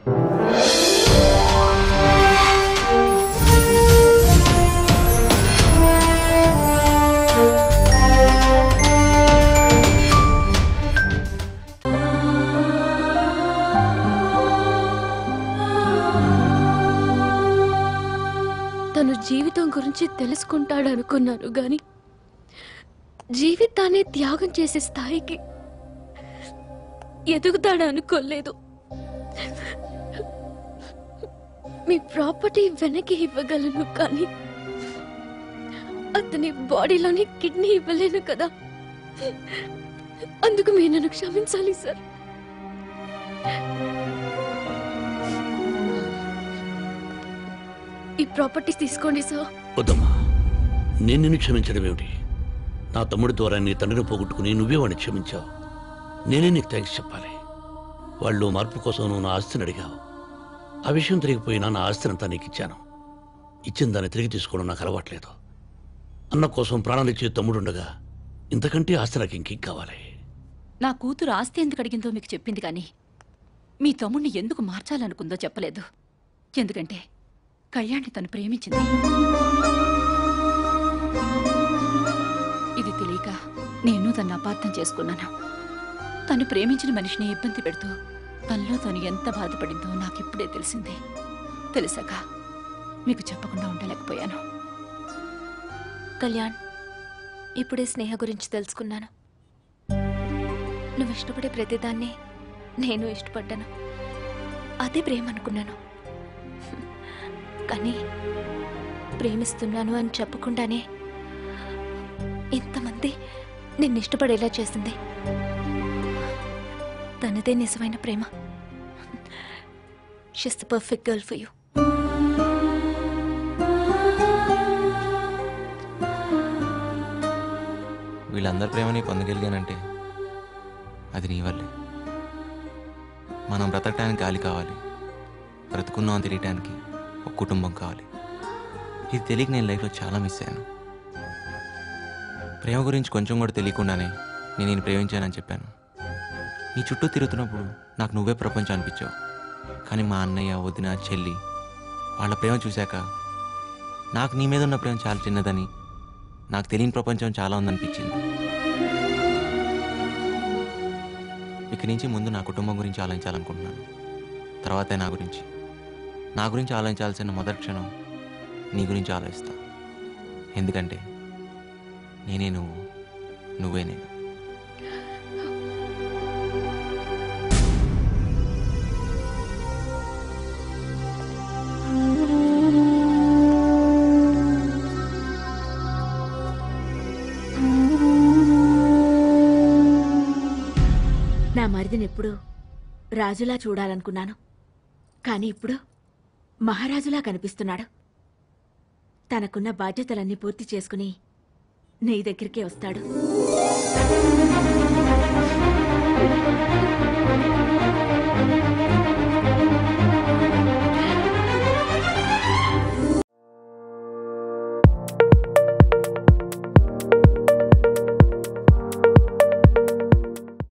తను జీవితం గురించి తెలుసుకుంటాడు అనుకున్నాను గాని జీవితాన్ని త్యాగం చేసే స్థాయికి ఎదుగుతాడు అనుకోలేదు మీ ప్రాపర్టీ వెనక్కి ఇవ్వగలను కానీ అతని బాడీలోని కిడ్నీ ఇవ్వలేను కదా అందుకు మీరు నన్ను క్షమించాలి సార్ ఈ ప్రాపర్టీస్ తీసుకోండి సార్ వద్దమ్మా నేను నిన్ను క్షమించడం ఏమిటి నా తమ్ముడి ద్వారా నీ తండ్రిని పోగొట్టుకుని నువ్వే వాడిని క్షమించావు నేనే నీకు థ్యాంక్స్ చెప్పాలి వాళ్ళు మార్పు కోసం నువ్వు నా ఆస్తిని అడిగావు ఆ విషయం తిరిగిపోయినా నా ఆస్తినంతా నీకు ఇచ్చాను ఇచ్చిన దాన్ని తిరిగి తీసుకోవడం నాకు అలవాట్లేదు అన్న కోసం ప్రాణాలు ఇచ్చే తమ్ముడుండగా ఇంతకంటే ఆస్తి నాకు ఇంకేం కావాలి నా కూతురు ఆస్తి ఎందుకు అడిగిందో మీకు చెప్పింది కానీ మీ తమ్ముణ్ణి ఎందుకు మార్చాలనుకుందో చెప్పలేదు ఎందుకంటే కళ్యాణ్ని తను ప్రేమించింది ఇది తెలియక నేను తను అపార్థం చేసుకున్నాను తను ప్రేమించిన మనిషిని ఇబ్బంది పెడుతూ తనలో తను ఎంత బాధపడిందో నాకు ఇప్పుడే తెలిసింది తెలిసాక మీకు చెప్పకుండా ఉండలేకపోయాను కళ్యాణ్ ఇప్పుడే స్నేహ గురించి తెలుసుకున్నాను నువ్వు ఇష్టపడే ప్రతిదాన్ని నేను ఇష్టపడ్డాను అదే ప్రేమ అనుకున్నాను కానీ ప్రేమిస్తున్నాను అని చెప్పకుండానే ఇంతమంది నిన్ను ఇష్టపడేలా చేసింది తనదే నిజమైన ప్రేమ she's the perfect girl for you వీళ్ళందరి ప్రేమని పొందగలిగానంటే అది నీ వల్లే మనం బ్రతకటానికి గాలి కావాలి బ్రతుకున్నాం అని తెలియటానికి ఒక కుటుంబం కావాలి ఇది తెలియక నేను లైఫ్లో చాలా మిస్ అయ్యాను ప్రేమ గురించి కొంచెం కూడా తెలియకుండానే నేను నేను ప్రేమించానని చెప్పాను నీ చుట్టూ తిరుగుతున్నప్పుడు నాకు నువ్వే ప్రపంచం అనిపించావు కానీ మా అన్నయ్య వదిన చెల్లి వాళ్ళ ప్రేమ చూశాక నాకు నీ మీద ఉన్న ప్రేమ చాలా చిన్నదని నాకు తెలియని ప్రపంచం చాలా ఉందనిపించింది ఇక్కడి నుంచి ముందు నా కుటుంబం గురించి ఆలోచించాలనుకుంటున్నాను తర్వాతే నా గురించి నా గురించి ఆలోచించాల్సిన మొదటి క్షణం నీ గురించి ఆలోచిస్తా ఎందుకంటే నేనే నువ్వు నువ్వే నేను నా మరిదిని ఎప్పుడు రాజులా చూడాలనుకున్నాను కానీ ఇప్పుడు మహారాజులా కనిపిస్తున్నాడు తనకున్న బాధ్యతలన్నీ పూర్తి చేసుకుని నీ దగ్గరికే వస్తాడు